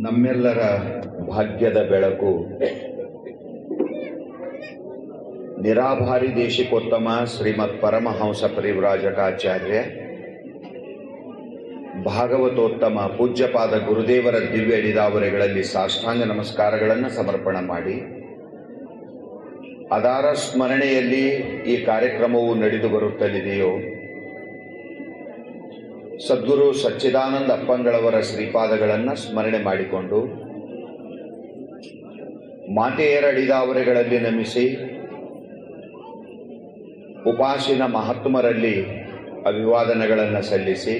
ನಮ್ಮೆಲ್ಲರ ಭಾಗ್ಯದ ಬೆಳಕು ನಿರಾಭಾರಿ ದೇಶಿಕೋತ್ತಮ ಶ್ರೀಮತ್ ಪರಮಹಂಸ ಪರಿವ್ರಾಜಕಾಚಾರ್ಯ ಭಾಗವತೋತ್ತಮ ಪೂಜ್ಯಪಾದ ಗುರುದೇವರ ದಿವ್ಯ ಇಡಿದಾವರೆಗಳಲ್ಲಿ ಸಾಷ್ಟಾಂಗ ನಮಸ್ಕಾರಗಳನ್ನು ಸಮರ್ಪಣೆ ಮಾಡಿ ಅದಾರ ಸ್ಮರಣೆಯಲ್ಲಿ ಈ ಕಾರ್ಯಕ್ರಮವು ನಡೆದು ಬರುತ್ತಲಿದೆಯೋ ಸದ್ಗುರು ಸಚ್ಚಿದಾನಂದ ಅಪ್ಪಂಗಳವರ ಶ್ರೀಪಾದಗಳನ್ನು ಸ್ಮರಣೆ ಮಾಡಿಕೊಂಡು ಮಾತೆಯರ ಅಡಿದಾವರೆಗಳಲ್ಲಿ ನಮಿಸಿ ಉಪಾಸಿನ ಮಹಾತ್ಮರಲ್ಲಿ ಅಭಿವಾದನೆಗಳನ್ನು ಸಲ್ಲಿಸಿ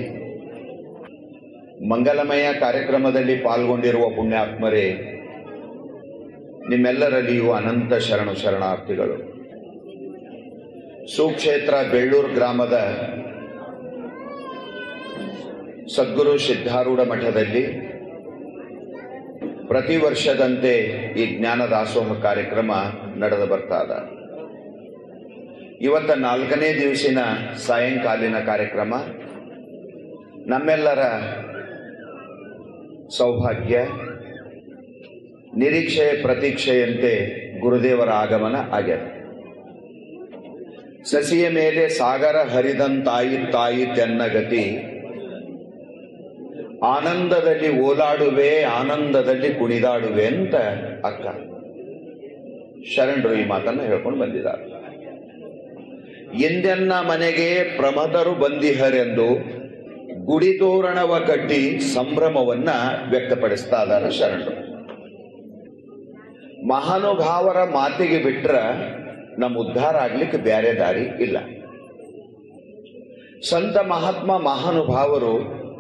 ಮಂಗಲಮಯ ಕಾರ್ಯಕ್ರಮದಲ್ಲಿ ಪಾಲ್ಗೊಂಡಿರುವ ಪುಣ್ಯಾತ್ಮರೇ ನಿಮ್ಮೆಲ್ಲರಲ್ಲಿಯೂ ಅನಂತ ಶರಣು ಶರಣಾರ್ಥಿಗಳು ಸುಕ್ಷೇತ್ರ ಬೆಳ್ಳೂರು ಗ್ರಾಮದ ಸದ್ಗುರು ಸಿದ್ಧಾರೂಢ ಮಠದಲ್ಲಿ ಪ್ರತಿ ವರ್ಷದಂತೆ ಈ ಜ್ಞಾನ ದಾಸೋಹ ಕಾರ್ಯಕ್ರಮ ನಡೆದು ಬರ್ತಾದ ಇವತ್ತ ನಾಲ್ಕನೇ ದಿವಸಿನ ಸಾಯಂಕಾಲಿನ ಕಾರ್ಯಕ್ರಮ ನಮ್ಮೆಲ್ಲರ ಸೌಭಾಗ್ಯ ನಿರೀಕ್ಷೆಯ ಪ್ರತೀಕ್ಷೆಯಂತೆ ಗುರುದೇವರ ಆಗಮನ ಆಗ್ಯದ ಸಸಿಯ ಮೇಲೆ ಸಾಗರ ಹರಿದಂತಾಯಿತ್ತಾಯಿತೆನ್ನ ಗತಿ ಆನಂದದಲ್ಲಿ ಓಲಾಡುವೆ ಆನಂದದಲ್ಲಿ ಕುಣಿದಾಡುವೆ ಅಂತ ಅಕ್ಕ ಶರಣರು ಈ ಮಾತನ್ನು ಹೇಳ್ಕೊಂಡು ಬಂದಿದ್ದಾರೆ ಎಂದೆನ್ನ ಮನೆಗೆ ಪ್ರಮದರು ಬಂದಿಹರೆಂದು ಗುಡಿ ತೋರಣವ ಕಟ್ಟಿ ಸಂಭ್ರಮವನ್ನ ವ್ಯಕ್ತಪಡಿಸ್ತಾ ಇದ್ದಾರೆ ಶರಣರು ಮಹಾನುಭಾವರ ಮಾತಿಗೆ ಬಿಟ್ರ ನಮ್ಮ ಉದ್ಧಾರ ಆಗ್ಲಿಕ್ಕೆ ಬೇರೆ ದಾರಿ ಇಲ್ಲ ಸಂತ ಮಹಾತ್ಮ ಮಹಾನುಭಾವರು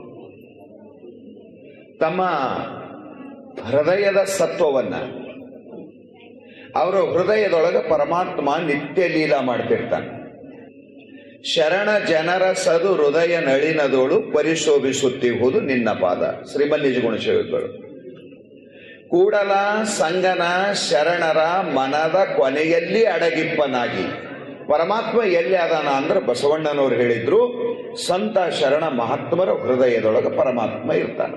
ತಮ್ಮ ಹೃದಯದ ಸತ್ವವನ್ನ ಅವರ ಹೃದಯದೊಳಗ ಪರಮಾತ್ಮ ನಿತ್ಯ ಲೀಲಾ ಮಾಡ್ತಿರ್ತಾನೆ ಶರಣ ಜನರ ಸದು ಹೃದಯ ನಳಿನದೋಳು ಪರಿಶೋಭಿಸುತ್ತಿಹುದು ನಿನ್ನ ಪಾದ ಶ್ರೀಮಲ್ಲಿಜ ಗುಣಶೇವಿಗಳು ಕೂಡಲ ಸಂಗನ ಶರಣರ ಮನದ ಕೊನೆಯಲ್ಲಿ ಅಡಗಿಪ್ಪನಾಗಿ ಪರಮಾತ್ಮ ಎಲ್ಲಿ ಅದಾನ ಅಂದ್ರೆ ಬಸವಣ್ಣನವರು ಹೇಳಿದ್ರು ಸಂತ ಶರಣ ಮಹಾತ್ಮರ ಹೃದಯದೊಳಗ ಪರಮಾತ್ಮ ಇರ್ತಾನೆ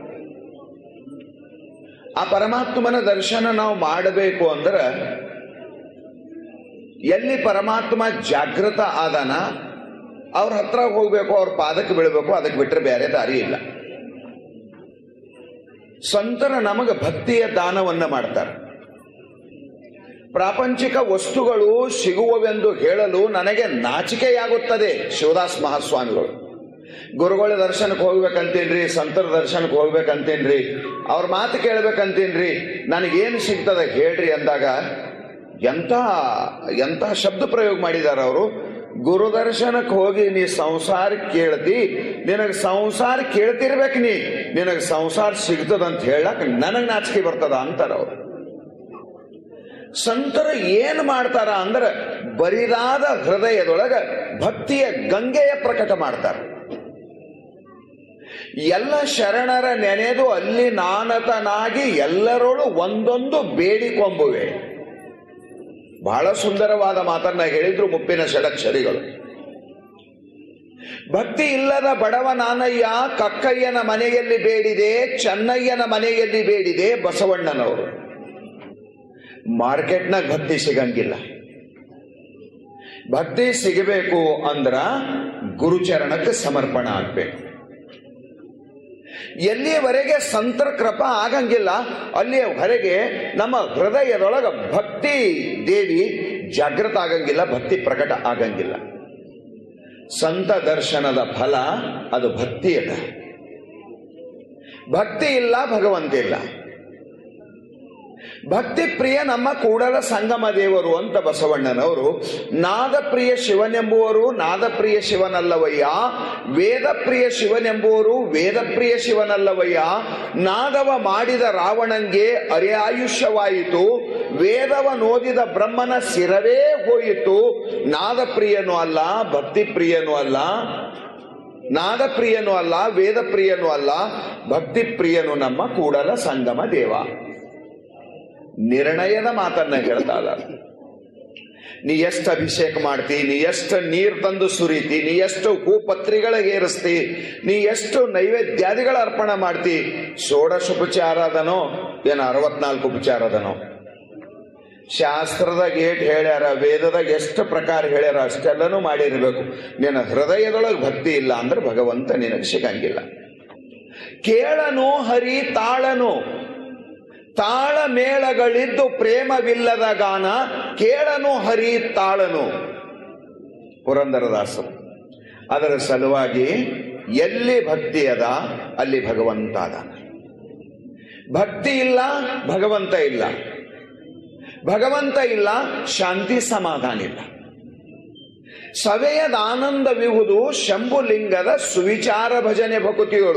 ಆ ಪರಮಾತ್ಮನ ದರ್ಶನ ನಾವು ಮಾಡಬೇಕು ಅಂದ್ರೆ ಎಲ್ಲಿ ಪರಮಾತ್ಮ ಜಾಗೃತ ಆದಾನ ಅವ್ರ ಹತ್ರ ಹೋಗ್ಬೇಕು ಅವ್ರ ಪಾದಕ್ಕೆ ಬೀಳ್ಬೇಕು ಅದಕ್ಕೆ ಬಿಟ್ಟರೆ ಬೇರೆ ದಾರಿ ಇಲ್ಲ ಸಂತರ ನಮಗ ಭಕ್ತಿಯ ದಾನವನ್ನ ಮಾಡ್ತಾರೆ ಪ್ರಾಪಂಚಿಕ ವಸ್ತುಗಳು ಸಿಗುವವೆಂದು ಹೇಳಲು ನನಗೆ ನಾಚಿಕೆಯಾಗುತ್ತದೆ ಶಿವದಾಸ್ ಮಹಾಸ್ವಾಮಿಗಳು ಗುರುಗಳ ದರ್ಶನಕ್ಕೆ ಹೋಗ್ಬೇಕಂತೇನ್ರಿ ಸಂತರ ದರ್ಶನಕ್ಕೆ ಹೋಗ್ಬೇಕಂತೇನ್ರಿ ಅವ್ರ ಮಾತು ಕೇಳ್ಬೇಕಂತೇನ್ರಿ ನನಗೇನು ಸಿಗ್ತದ ಹೇಳ್ರಿ ಅಂದಾಗ ಎಂಥ ಎಂಥ ಶಬ್ದ ಪ್ರಯೋಗ ಮಾಡಿದಾರ ಅವರು ಗುರು ದರ್ಶನಕ್ಕೆ ಹೋಗಿ ನೀ ಸಂಸಾರ ಕೇಳ್ತಿ ನಿನಗೆ ಸಂಸಾರ ಕೇಳ್ತಿರ್ಬೇಕು ನೀ ನಿನಗೆ ಸಂಸಾರ ಸಿಗ್ತದಂತ ಹೇಳಕ್ ನನಗೆ ನಾಚಿಕೆ ಬರ್ತದ ಅಂತಾರ ಅವರು ಸಂತರು ಏನ್ ಮಾಡ್ತಾರ ಅಂದ್ರೆ ಬರಿದಾದ ಹೃದಯದೊಳಗ ಭಕ್ತಿಯ ಗಂಗೆಯ ಪ್ರಕಟ ಮಾಡ್ತಾರ ಎಲ್ಲ ಶರಣರ ನೆನೆದು ಅಲ್ಲಿ ನಾನತನಾಗಿ ಎಲ್ಲರೊಳು ಒಂದೊಂದು ಬೇಡಿಕೊಂಬುವೆ ಬಹಳ ಸುಂದರವಾದ ಮಾತನ್ನ ಹೇಳಿದ್ರು ಮುಪ್ಪಿನ ಷಡಕ್ಷರಿಗಳು ಭಕ್ತಿ ಇಲ್ಲದ ಬಡವ ನಾನಯ್ಯ ಕಕ್ಕಯ್ಯನ ಮನೆಯಲ್ಲಿ ಬೇಡಿದೆ ಚೆನ್ನಯ್ಯನ ಮನೆಯಲ್ಲಿ ಬೇಡಿದೆ ಬಸವಣ್ಣನವರು ಮಾರ್ಕೆಟ್ನಾಗ ಭಕ್ತಿ ಸಿಗಂಗಿಲ್ಲ ಭಕ್ತಿ ಸಿಗಬೇಕು ಅಂದ್ರ ಗುರುಚರಣಕ್ಕೆ ಸಮರ್ಪಣ ಆಗ್ಬೇಕು ಎಲ್ಲಿಯವರೆಗೆ ಸಂತರ ಕೃಪ ಆಗಂಗಿಲ್ಲ ಅಲ್ಲಿಯವರೆಗೆ ನಮ್ಮ ಹೃದಯದೊಳಗ ಭಕ್ತಿ ದೇವಿ ಜಾಗೃತ ಆಗಂಗಿಲ್ಲ ಭಕ್ತಿ ಪ್ರಕಟ ಆಗಂಗಿಲ್ಲ ಸಂತ ದರ್ಶನದ ಫಲ ಅದು ಭಕ್ತಿಯದ ಭಕ್ತಿ ಇಲ್ಲ ಭಗವಂತ ಇಲ್ಲ ಭಕ್ತಿ ಪ್ರಿಯ ನಮ್ಮ ಕೂಡಲ ಸಂಗಮ ದೇವರು ಅಂತ ಬಸವಣ್ಣನವರು ನಾದಪ್ರಿಯ ಶಿವನೆಂಬುವರು ನಾದಪ್ರಿಯ ಶಿವನಲ್ಲವಯ್ಯ ವೇದಪ್ರಿಯ ಶಿವನೆಂಬುವರು ವೇದಪ್ರಿಯ ಶಿವನಲ್ಲವಯ್ಯ ನಾದವ ಮಾಡಿದ ರಾವಣಂಗೆ ಅರೆಯಾಯುಷ್ಯವಾಯಿತು ವೇದವ ನೋದಿದ ಬ್ರಹ್ಮನ ಶಿರವೇ ಹೋಯಿತು ನಾದಪ್ರಿಯನೂ ಅಲ್ಲ ಭಕ್ತಿ ಪ್ರಿಯನೂ ಅಲ್ಲ ನಾದಪ್ರಿಯನೂ ಅಲ್ಲ ವೇದಪ್ರಿಯನೂ ಅಲ್ಲ ಭಕ್ತಿ ಪ್ರಿಯನು ನಮ್ಮ ಕೂಡಲ ಸಂಗಮ ದೇವ ನಿರ್ಣಯದ ಮಾತನ್ನ ಹೇಳ್ತಾ ಇದ್ದಾರೆ ನೀ ಎಷ್ಟು ಅಭಿಷೇಕ ಮಾಡ್ತಿ ನೀ ಎಷ್ಟು ನೀರು ತಂದು ಸುರಿತಿ ನೀ ಎಷ್ಟು ಹೂಪತ್ರಿಗಳಿಗೆ ಏರಿಸ್ತಿ ನೀ ಎಷ್ಟು ನೈವೇದ್ಯಾದಿಗಳ ಅರ್ಪಣ ಮಾಡ್ತಿ ಷೋಡಶೋಪಚಾರ ಅದನೋ ಏನು ಅರವತ್ನಾಲ್ಕು ಉಪಚಾರ ಅದನೋ ಶಾಸ್ತ್ರದಾಗ ಏಟ್ ಹೇಳ್ಯಾರ ವೇದದಾಗ ಎಷ್ಟು ಪ್ರಕಾರ ಹೇಳ್ಯಾರ ಅಷ್ಟೆಲ್ಲನೂ ಮಾಡಿರ್ಬೇಕು ನಿನ್ನ ಹೃದಯದೊಳಗೆ ಭಕ್ತಿ ಇಲ್ಲ ಅಂದ್ರೆ ಭಗವಂತ ನಿನಗೆ ಸಿಗಂಗಿಲ್ಲ ಕೇಳನು ಹರಿ ತಾಳನು ತಾಳ ಮೇಳಗಳಿದ್ದು ಪ್ರೇಮವಿಲ್ಲದ ಗಾನ ಕೇಳನು ಹರಿ ತಾಳನು ಪುರಂದರದಾಸರು ಅದರ ಸಲುವಾಗಿ ಎಲ್ಲಿ ಭಕ್ತಿ ಅದ ಅಲ್ಲಿ ಭಗವಂತ ಅದ ಭಕ್ತಿ ಇಲ್ಲ ಭಗವಂತ ಇಲ್ಲ ಭಗವಂತ ಇಲ್ಲ ಶಾಂತಿ ಸಮಾಧಾನ ಇಲ್ಲ ಸವೆಯದ ಆನಂದವಿಹುದು ಶಂಭುಲಿಂಗದ ಸುವಿಚಾರ ಭಜನೆ ಭಕುತಿಗಳು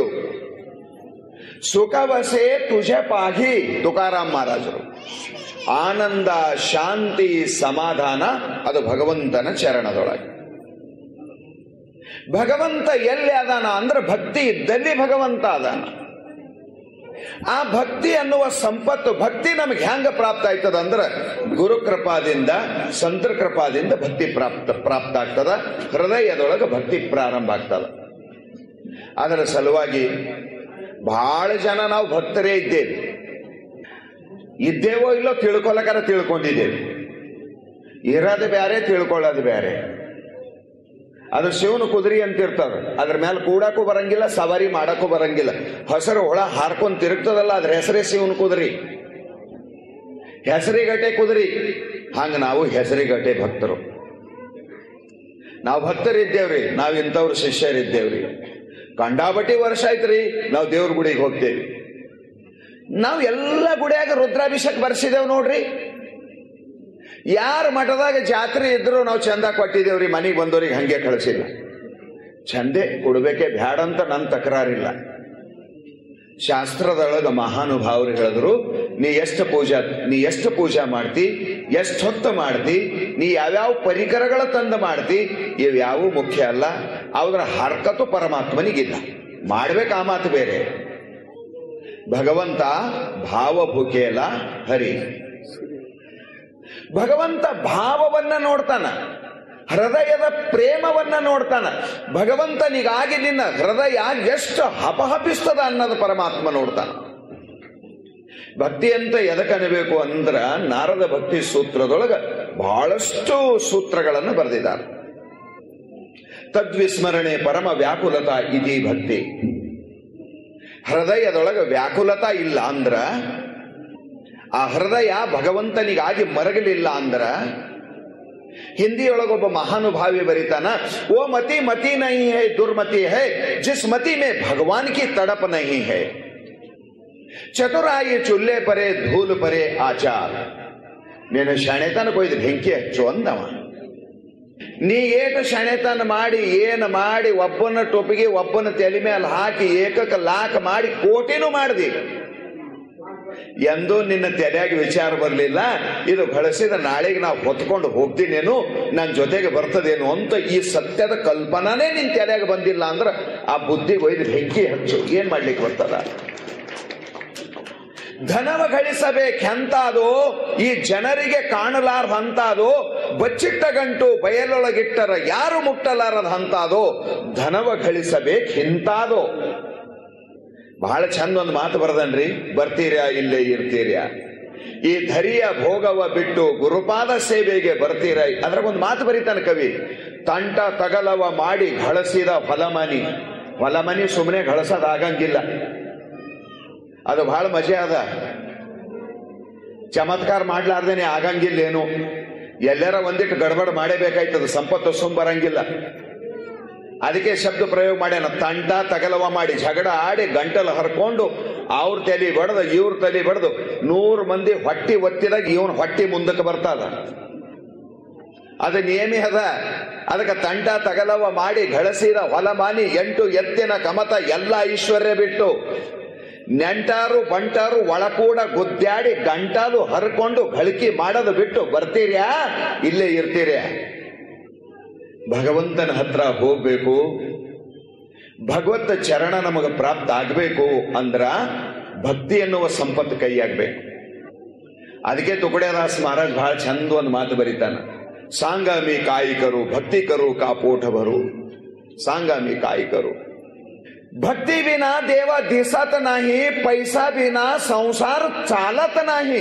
ಸುಖವಸೆ ತುಜ ಪಾಹಿ ತುಕಾರಾಮ್ ಮಹಾರಾಜರು ಆನಂದ ಶಾಂತಿ ಸಮಾಧಾನ ಅದು ಭಗವಂತನ ಚರಣದೊಳಗೆ ಭಗವಂತ ಎಲ್ಲಿ ಅದಾನ ಅಂದ್ರೆ ಭಕ್ತಿ ಇದ್ದಲ್ಲಿ ಭಗವಂತ ಅದಾನ ಆ ಭಕ್ತಿ ಅನ್ನುವ ಸಂಪತ್ತು ಭಕ್ತಿ ನಮಗೆ ಹೆಂಗ ಪ್ರಾಪ್ತ ಆಯ್ತದ ಅಂದ್ರೆ ಗುರು ಕೃಪಾದಿಂದ ಸಂತರ ಕೃಪಾದಿಂದ ಭಕ್ತಿ ಪ್ರಾಪ್ತ ಪ್ರಾಪ್ತ ಆಗ್ತದ ಹೃದಯದೊಳಗೆ ಭಕ್ತಿ ಪ್ರಾರಂಭ ಆಗ್ತದ ಅದರ ಸಲುವಾಗಿ ಬಹಳ ಜನ ನಾವು ಭಕ್ತರೇ ಇದ್ದೇವೆ ಇದ್ದೇವೋ ಇಲ್ಲೋ ತಿಳ್ಕೊಳಕರ ತಿಳ್ಕೊಂಡಿದ್ದೇವೆ ಇರೋದು ಬೇರೆ ತಿಳ್ಕೊಳ್ಳೋದು ಬೇರೆ ಅದು ಶಿವನ ಕುದುರೆ ಅಂತ ಇರ್ತಾವೆ ಅದ್ರ ಮೇಲೆ ಕೂಡಕ್ಕೂ ಬರಂಗಿಲ್ಲ ಸವಾರಿ ಮಾಡಕ್ಕೂ ಬರಂಗಿಲ್ಲ ಹಸರು ಹೊಳ ಹಾರ್ಕೊಂಡ್ ತಿರುಗ್ತದಲ್ಲ ಅದ್ರ ಹೆಸರೇ ಶಿವನ ಕುದುರೆ ಹೆಸರಿಗಟ್ಟೆ ಕುದುರೆ ಹಂಗ ನಾವು ಹೆಸರಿಗಟ್ಟೆ ಭಕ್ತರು ನಾವು ಭಕ್ತರಿದ್ದೇವ್ರಿ ನಾವು ಇಂಥವ್ರು ಶಿಷ್ಯರಿದ್ದೇವ್ರಿ ಕಂಡಾಬಟ್ಟಿ ವರ್ಷ ಆಯ್ತ್ರಿ ನಾವು ದೇವ್ರ ಗುಡಿಗೆ ಹೋಗ್ತೇವಿ ನಾವು ಎಲ್ಲ ಗುಡಿಯಾಗ ರುದ್ರಾಭಿಷೇಕ ಬರ್ಸಿದೇವ್ ನೋಡ್ರಿ ಯಾರ ಮಠದಾಗ ಜಾತ್ರೆ ಇದ್ರು ನಾವು ಚಂದ ಕೊಟ್ಟಿದ್ದೇವ್ರಿ ಮನೆಗೆ ಬಂದವ್ರಿಗೆ ಹಂಗೆ ಕಳಿಸಿಲ್ಲ ಚಂದೆ ಕೊಡ್ಬೇಕೆ ಬ್ಯಾಡ ಅಂತ ನನ್ನ ತಕರಾರಿಲ್ಲ ಶಾಸ್ತ್ರದೊಳಗ ಮಹಾನುಭಾವರು ಹೇಳಿದ್ರು ನೀ ಎಷ್ಟು ಪೂಜಾ ನೀ ಎಷ್ಟು ಪೂಜಾ ಮಾಡ್ತಿ ಎಷ್ಟು ಹೊತ್ತು ಮಾಡ್ತಿ ನೀ ಯಾವ್ಯಾವ ಪರಿಕರಗಳ ತಂದು ಮಾಡ್ತಿ ಇವ್ಯಾವು ಮುಖ್ಯ ಅಲ್ಲ ಅವರ ಹರ್ಕತು ಪರಮಾತ್ಮನಿಗಿಲ್ಲ ಮಾಡ್ಬೇಕು ಆ ಮಾತು ಬೇರೆ ಭಗವಂತ ಭಾವಭುಕೇಲ ಹರಿ ಭಗವಂತ ಭಾವವನ್ನ ನೋಡ್ತಾನ ಹೃದಯದ ಪ್ರೇಮವನ್ನ ನೋಡ್ತಾನ ಭಗವಂತನಿಗಾಗಿ ನಿನ್ನ ಹೃದಯ ಎಷ್ಟು ಹಪಹಪಿಸ್ತದ ಅನ್ನೋದು ಪರಮಾತ್ಮ ನೋಡ್ತಾನ ಭಕ್ತಿ ಅಂತ ಎದಕನಬೇಕು ಅಂದ್ರ ನಾರದ ಭಕ್ತಿ ಸೂತ್ರದೊಳಗ ಬಹಳಷ್ಟು ಸೂತ್ರಗಳನ್ನು ಬರೆದಿದ್ದಾರೆ ತದ್ವಿಸ್ಮರಣೆ ಪರಮ ವ್ಯಾಕುಲತಾ ಇತಿ ಭಕ್ತಿ ಹೃದಯದೊಳಗ ವ್ಯಾಕುಲತಾ ಇಲ್ಲ ಅಂದ್ರ ಆ ಹೃದಯ ಭಗವಂತನಿಗಾಗಿ ಮರಗಲಿಲ್ಲ ಅಂದ್ರ ಹಿಂದಿಯೊಳಗೊಬ್ಬ ಮಹಾನುಭಾವಿ ಬರೀತಾನ ಓ ಮತಿ ಮತಿ ನಹಿ ಹೈ ದುರ್ಮತಿ ಹೈ ಜಿಸ್ ಮತಿ ಮೇ ಭಗವಾನ್ ಕಿ ತಡಪ ನಹಿ ಹೈ ಚತುರಾಯಿ ಚುಲ್ಲೆ ಪರೆ ಧೂಲು ಪರೆ ಆಚಾರ ನೀನು ಶಣೆತನ ಕೊಯ್ದು ಬೆಂಕಿ ಹಚ್ಚು ಅಂದವ ನೀ ಏಕ ಶಣೆತನ ಮಾಡಿ ಏನು ಮಾಡಿ ಒಬ್ಬನ ಟೊಪಿಗೆ ಒಬ್ಬನ ತಲೆ ಮೇಲೆ ಹಾಕಿ ಏಕಕ್ಕೆ ಲಾಕ್ ಮಾಡಿ ಕೋಟಿನೂ ಮಾಡ್ದಿ ಎಂದೂ ನಿನ್ನ ತಲೆಯಾಗಿ ವಿಚಾರ ಬರಲಿಲ್ಲ ಇದು ಬಳಸಿದ ನಾಳೆಗೆ ನಾವು ಹೊತ್ಕೊಂಡು ಹೋಗ್ತೀನೇನು ನನ್ನ ಜೊತೆಗೆ ಬರ್ತದೇನು ಅಂತ ಈ ಸತ್ಯದ ಕಲ್ಪನಾನೇ ನಿನ್ ತಲೆಯಾಗ ಬಂದಿಲ್ಲ ಅಂದ್ರೆ ಆ ಬುದ್ಧಿ ಒಯ್ದು ಬೆಂಕಿ ಹಚ್ಚು ಏನ್ ಮಾಡ್ಲಿಕ್ಕೆ ಬರ್ತದ ಧನವ ಗಳಿಸಬೇಕೆಂತಾದೋ ಈ ಜನರಿಗೆ ಕಾಣಲಾರ್ದಂತಾದೋ ಬಚ್ಚಿಟ್ಟ ಗಂಟು ಬಯಲೊಳಗಿಟ್ಟರ ಯಾರು ಮುಟ್ಟಲಾರದ ಹಂತಾದೋ ಧನವ ಗಳಿಸಬೇಕೆಂತಾದೋ ಬಹಳ ಚಂದ ಒಂದು ಮಾತು ಬರ್ದನ್ರಿ ಬರ್ತೀರ್ಯಾ ಇಲ್ಲೇ ಇರ್ತೀರ್ಯಾ ಈ ಧರಿಯ ಭೋಗವ ಬಿಟ್ಟು ಗುರುಪಾದ ಸೇವೆಗೆ ಬರ್ತೀರ ಅದ್ರಾಗ ಒಂದು ಮಾತು ಬರೀತಾನೆ ಕವಿ ತಂಟ ತಗಲವ ಮಾಡಿ ಘಳಸಿದ ಫಲಮನಿ ಫಲಮನಿ ಸುಮ್ಮನೆ ಘಳಸೋದಾಗಂಗಿಲ್ಲ ಅದು ಬಹಳ ಮಜೆ ಅದ ಚಮತ್ಕಾರ ಮಾಡ್ಲಾರ್ದೇನೆ ಆಗಂಗಿಲ್ಲ ಏನು ಎಲ್ಲರ ಒಂದಿಟ್ಟು ಗಡಬಡ ಮಾಡೇಬೇಕಾಯ್ತದ ಸಂಪತ್ತು ಸುಮ್ ಬರಂಗಿಲ್ಲ ಅದಕ್ಕೆ ಶಬ್ದ ಪ್ರಯೋಗ ಮಾಡ್ಯಾನ ತಂಟ ತಗಲವ ಮಾಡಿ ಜಗಳ ಆಡಿ ಗಂಟಲು ಹರ್ಕೊಂಡು ಅವ್ರ ತಲೆ ಬಡ್ದು ಇವ್ರ ತಲೆ ಬಡ್ದು ನೂರು ಮಂದಿ ಹೊಟ್ಟಿ ಒತ್ತಿದಾಗ ಇವನ್ ಹೊಟ್ಟಿ ಮುಂದಕ್ಕೆ ಬರ್ತದ ಅದು ನೇಮಿ ಅದ ಅದಕ್ಕೆ ತಂಟ ತಗಲವ ಮಾಡಿ ಘಳಸಿದ ಹೊಲಮಾನಿ ಎಂಟು ಎತ್ತಿನ ಕಮತ ಎಲ್ಲ ಐಶ್ವರ್ಯ ಬಿಟ್ಟು ನೆಂಟಾರು ಬಂಟಾರು ಒಳಕೂಡ ಗುದ್ದಾಡಿ ಗಂಟಾಲು ಹರ್ಕೊಂಡು ಘಳಿಕೆ ಮಾಡೋದು ಬಿಟ್ಟು ಬರ್ತೀರ್ಯಾ ಇಲ್ಲೇ ಇರ್ತೀರ್ಯಾ ಭಗವಂತನ ಹತ್ರ ಹೋಗ್ಬೇಕು ಭಗವತ ಚರಣ ನಮಗೆ ಪ್ರಾಪ್ತ ಆಗ್ಬೇಕು ಅಂದ್ರ ಭಕ್ತಿ ಎನ್ನುವ ಸಂಪತ್ತು ಕೈಯಾಗ್ಬೇಕು ಅದಕ್ಕೆ ತುಕಡೆದಾಸ್ ಮಹಾರಾಜ್ ಬಹಳ ಚಂದ ಒಂದು ಮಾತು ಬರೀತಾನ सांगा मी काय करू भक्ती करू का पोट भरू सांगा मी काय करू भक्ती विना देव दिसत नाही पैसा विना संसार चालत नाही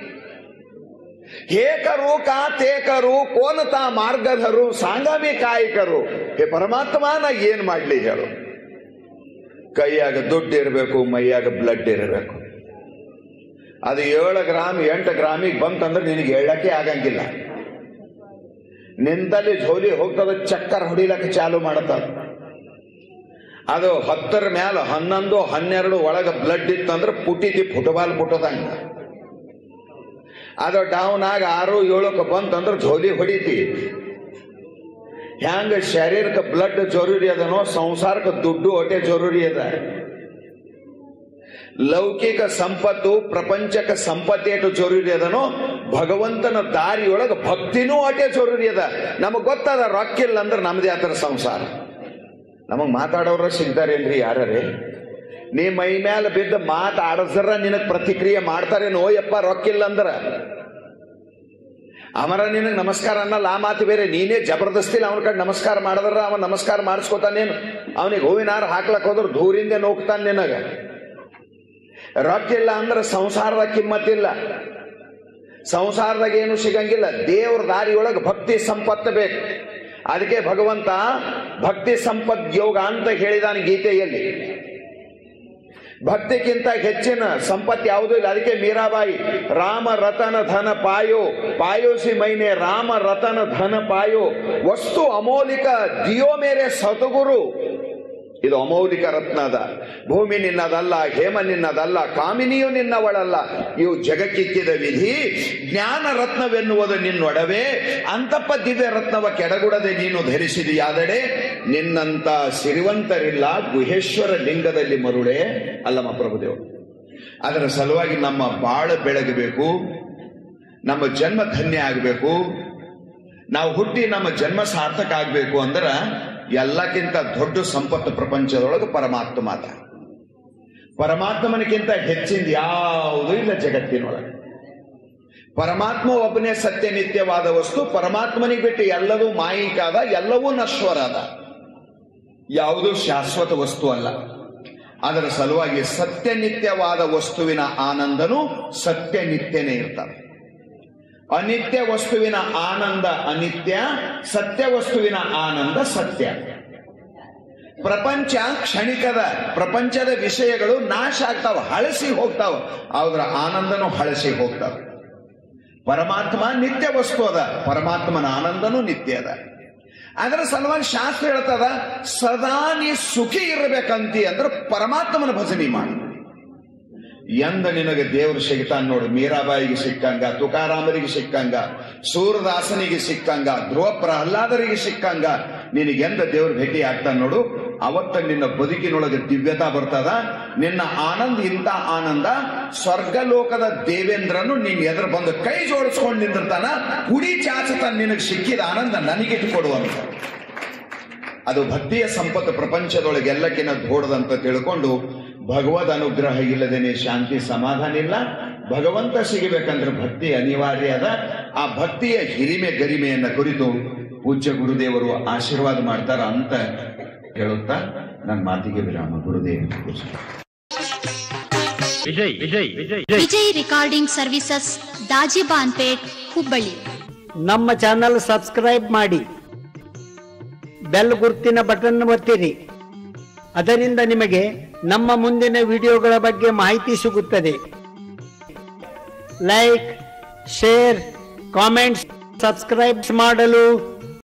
हे करू का ते करू कोणता ಮಾರ್ಗ ಧರು सांगा मी काय करू हे ಪರಮಾತ್ಮನ ಏನ್ ಮಾಡ್ಲಿ ಹೇಳು ಕೈಯಾಗ ದುಡ್ಡು ಇರಬೇಕು ಮೈಯಾಗ ಬ್ಲಡ್ ಇರಬೇಕು ಅದು ಏಳು ಗ್ರಾಮ್ ಎಂಟು ಗ್ರಾಮಿಗೆ ಬಂತಂದ್ರೆ ನಿನಗೆ ಹೇಳಕ್ಕೆ ಆಗಂಗಿಲ್ಲ ನಿಂತಲ್ಲಿ ಝೋಲಿ ಹೋಗ್ತದ ಚಕ್ಕರ್ ಹೊಡಿಲಕ್ಕೆ ಚಾಲು ಮಾಡತ್ತದ ಅದು ಹತ್ತರ ಮ್ಯಾಲ ಹನ್ನೊಂದು ಹನ್ನೆರಡು ಒಳಗ ಬ್ಲಡ್ ಇತ್ತಂದ್ರೆ ಪುಟಿತಿ ಫುಟ್ಬಾಲ್ ಪುಟ್ಟದಂಗ ಅದು ಡೌನ್ ಆಗ ಆರು ಏಳಕ್ಕೆ ಬಂತಂದ್ರೆ ಝೋಲಿ ಹೊಡಿತಿ ಹ್ಯಾಂಗ ಶರೀರಕ್ಕೆ ಬ್ಲಡ್ ಜರೂರಿ ಅದನೋ ಸಂಸಾರಕ್ಕೆ ದುಡ್ಡು ಹೊಟ್ಟೆ ಜರೂರಿ ಅದ ಲೌಕಿಕ ಸಂಪತ್ತು ಪ್ರಪಂಚಕ ಸಂಪತ್ತೇಟು ಜರೂರಿ ಅದನೋ ಭಗವಂತನ ದಾರಿಯೊಳಗ ಭಕ್ತಿನೂ ಅಟೇ ಜರೂರಿ ಅದ ನಮಗ್ ಗೊತ್ತದ ರೊಕ್ಕಿಲ್ಲ ಅಂದ್ರೆ ನಮ್ದೇ ಆತರ ಸಂಸಾರ ನಮಗ್ ಮಾತಾಡೋರ ಸಿಗ್ತಾರೇನ್ರಿ ಯಾರೇ ನೀ ಮೈ ಮ್ಯಾಲ ಬಿದ್ದ ಮಾತಾಡಸ್ರ ನಿನಗ್ ಪ್ರತಿಕ್ರಿಯೆ ಮಾಡ್ತಾರೇನೋ ಯಪ್ಪ ರೊಕ್ಕಿಲ್ಲ ಅಂದ್ರ ಅಮರ ನಿನಗ್ ನಮಸ್ಕಾರ ಅನ್ನಲ್ಲ ಆ ಮಾತು ಬೇರೆ ನೀನೇ ಜಬರ್ದಸ್ತಿಲ್ಲ ಅವನ ಕಡೆ ನಮಸ್ಕಾರ ಮಾಡಿದ್ರ ಅವ ನಮಸ್ಕಾರ ಮಾಡಿಸ್ಕೊತಾನೇನು ಅವನಿಗೆ ಹೂವಿನಾರ ಹಾಕ್ಲಕ್ ಹೋದ್ರ ದೂರಿಂದ ನೋಗ್ತಾನೆ ನಿನಗ ರೊಕ್ಕಿಲ್ಲ ಅಂದ್ರೆ ಸಂಸಾರದ ಕಿಮ್ಮತ್ತಿಲ್ಲ ಸಂಸಾರದಾಗ ಏನು ಸಿಗಂಗಿಲ್ಲ ದೇವ್ರ ದಾರಿಯೊಳಗೆ ಭಕ್ತಿ ಸಂಪತ್ತು ಬೇಕು ಅದಕ್ಕೆ ಭಗವಂತ ಭಕ್ತಿ ಸಂಪತ್ ಯೋಗ ಅಂತ ಹೇಳಿದಾನೆ ಗೀತೆಯಲ್ಲಿ ಭಕ್ತಿಗಿಂತ ಹೆಚ್ಚಿನ ಸಂಪತ್ತು ಯಾವುದೂ ಇಲ್ಲ ಅದಕ್ಕೆ ಮೀರಾಬಾಯಿ ರಾಮ ರತನ ಧನ ಪಾಯೋ ಪಾಯೋಸಿ ಮೈನೆ ರಾಮ ರತನ ಧನ ಪಾಯೋ ವಸ್ತು ಅಮೌಲಿಕ ದಿಯೋ ಮೇರೆ ಸತಗುರು ಇದು ಅಮೌಲಿಕ ರತ್ನದ ಭೂಮಿ ನಿನ್ನದಲ್ಲ ಹೇಮ ನಿನ್ನದಲ್ಲ ಕಾಮಿನಿಯು ನಿನ್ನವಳಲ್ಲ ಇವು ಜಗಕ್ಕಿಕ್ಕಿದ ವಿಧಿ ಜ್ಞಾನ ರತ್ನವೆನ್ನುವುದು ನಿನ್ನೊಡವೆ ಅಂತಪ್ಪ ದಿವ್ಯ ರತ್ನವ ಕೆಡಗುಡದೆ ನೀನು ಧರಿಸಿದೆಯಾದಡೆ ನಿನ್ನಂತ ಸಿರಿವಂತರಿಲ್ಲ ಗುಹೇಶ್ವರ ಲಿಂಗದಲ್ಲಿ ಮರುಳೆ ಅಲ್ಲಮ್ಮ ಪ್ರಭುದೇವರು ಅದರ ಸಲುವಾಗಿ ನಮ್ಮ ಬಾಳ ಬೆಳಗಬೇಕು ನಮ್ಮ ಜನ್ಮ ಧನ್ಯ ಆಗಬೇಕು ನಾವು ಹುಟ್ಟಿ ನಮ್ಮ ಜನ್ಮ ಸಾರ್ಥಕ ಆಗ್ಬೇಕು ಅಂದ್ರ ಎಲ್ಲಕ್ಕಿಂತ ದೊಡ್ಡ ಸಂಪತ್ತು ಪ್ರಪಂಚದೊಳಗೆ ಪರಮಾತ್ಮ ಮಾತ ಪರಮಾತ್ಮನಕ್ಕಿಂತ ಹೆಚ್ಚಿಂದ ಯಾವುದೂ ಇಲ್ಲ ಜಗತ್ತಿನೊಳಗೆ ಪರಮಾತ್ಮ ಒಬ್ಬನೇ ಸತ್ಯ ನಿತ್ಯವಾದ ವಸ್ತು ಪರಮಾತ್ಮನಿಗೆ ಬಿಟ್ಟು ಎಲ್ಲವೂ ಮಾಯಿಕಾದ ಎಲ್ಲವೂ ನಶ್ವರಾದ ಯಾವುದೂ ಶಾಶ್ವತ ವಸ್ತು ಅಲ್ಲ ಅದರ ಸಲುವಾಗಿ ಸತ್ಯ ನಿತ್ಯವಾದ ವಸ್ತುವಿನ ಆನಂದನೂ ಸತ್ಯ ನಿತ್ಯನೇ ಇರ್ತಾರೆ ಅನಿತ್ಯ ವಸ್ತುವಿನ ಆನಂದ ಅನಿತ್ಯ ಸತ್ಯ ವಸ್ತುವಿನ ಆನಂದ ಸತ್ಯ ಪ್ರಪಂಚ ಕ್ಷಣಿಕದ ಪ್ರಪಂಚದ ವಿಷಯಗಳು ನಾಶ ಆಗ್ತಾವ ಹಳಸಿ ಹೋಗ್ತಾವ ಅದರ ಆನಂದನೂ ಹಳಸಿ ಹೋಗ್ತಾವ ಪರಮಾತ್ಮ ನಿತ್ಯ ವಸ್ತು ಅದ ಪರಮಾತ್ಮನ ಆನಂದನೂ ನಿತ್ಯ ಅದ ಅದರ ಸಲುವಾಗಿ ಶಾಸ್ತ್ರ ಹೇಳ್ತದ ಸದಾ ನೀ ಸುಖಿ ಇರಬೇಕಂತಿ ಅಂದ್ರೆ ಪರಮಾತ್ಮನ ಭಜನೆ ಮಾಡು ಎಂದ ನಿನಗೆ ದೇವರು ಸಿಗ್ತಾನ ನೋಡು ಮೀರಾಬಾಯಿಗೆ ಸಿಕ್ಕಂಗ ತುಕಾರಾಮರಿಗೆ ಸಿಕ್ಕಂಗ ಸೂರದಾಸನಿಗೆ ಸಿಕ್ಕಂಗ ಧ್ರುವ ಪ್ರಹ್ಲಾದರಿಗೆ ಸಿಕ್ಕಂಗ ನಿನಗೆ ಎಂದ ದೇವ್ರ ಭೇಟಿ ಆಗ್ತಾನ ನೋಡು ಅವತ್ತ ನಿನ್ನ ಬದುಕಿನೊಳಗೆ ದಿವ್ಯತಾ ಬರ್ತದ ನಿನ್ನ ಆನಂದ ಇಂಥ ಆನಂದ ಸ್ವರ್ಗಲೋಕದ ದೇವೇಂದ್ರನು ನಿನ್ ಎದುರು ಬಂದು ಕೈ ಜೋಡಿಸ್ಕೊಂಡು ನಿಂದಿರ್ತಾನ ಕುಡಿ ಚಾಚತ ನಿನಗೆ ಸಿಕ್ಕಿದ ಆನಂದ ನನಗಿಟ್ಟು ಕೊಡುವಂತ ಅದು ಭಕ್ತಿಯ ಸಂಪತ್ತು ಪ್ರಪಂಚದೊಳಗೆ ಎಲ್ಲಕ್ಕಿಂತ ದೊಡ್ಡದಂತ ತಿಳ್ಕೊಂಡು ಭಗವದ್ ಅನುಗ್ರಹ ಇಲ್ಲದೇನೆ ಶಾಂತಿ ಸಮಾಧಾನ ಇಲ್ಲ ಭಗವಂತ ಸಿಗಬೇಕಂದ್ರೆ ಭಕ್ತಿ ಅನಿವಾರ್ಯ ಅದ ಆ ಭಕ್ತಿಯ ಹಿರಿಮೆ ಗರಿಮೆಯನ್ನ ಕುರಿತು ಪೂಜ್ಯ ಗುರುದೇವರು ಆಶೀರ್ವಾದ ಮಾಡ್ತಾರ ಅಂತ ಹೇಳುತ್ತಾ ನನ್ನ ಮಾತಿಗೆ ವಿರಾಮ ಗುರುದೇವ ವಿಜಯ್ ವಿಜಯ್ ವಿಜಯ್ ವಿಜಯ್ ವಿಜಯ್ ರಿಕಾರ್ಡಿಂಗ್ ಸರ್ವಿಸಸ್ ದಾಜಿಬಾನ್ಪೇಟ್ ಹುಬ್ಬಳ್ಳಿ ನಮ್ಮ ಚಾನಲ್ ಸಬ್ಸ್ಕ್ರೈಬ್ ಮಾಡಿ ಬೆಲ್ ಗುರುತಿನ ಬಟನ್ ಒತ್ತಿರಿ ಅದರಿಂದ ನಿಮಗೆ ನಮ್ಮ ಮುಂದಿನ ವಿಡಿಯೋಗಳ ಬಗ್ಗೆ ಮಾಹಿತಿ ಸಿಗುತ್ತದೆ ಲೈಕ್ ಶೇರ್ ಕಾಮೆಂಟ್ಸ್ ಸಬ್ಸ್ಕ್ರೈಬ್ ಮಾಡಲು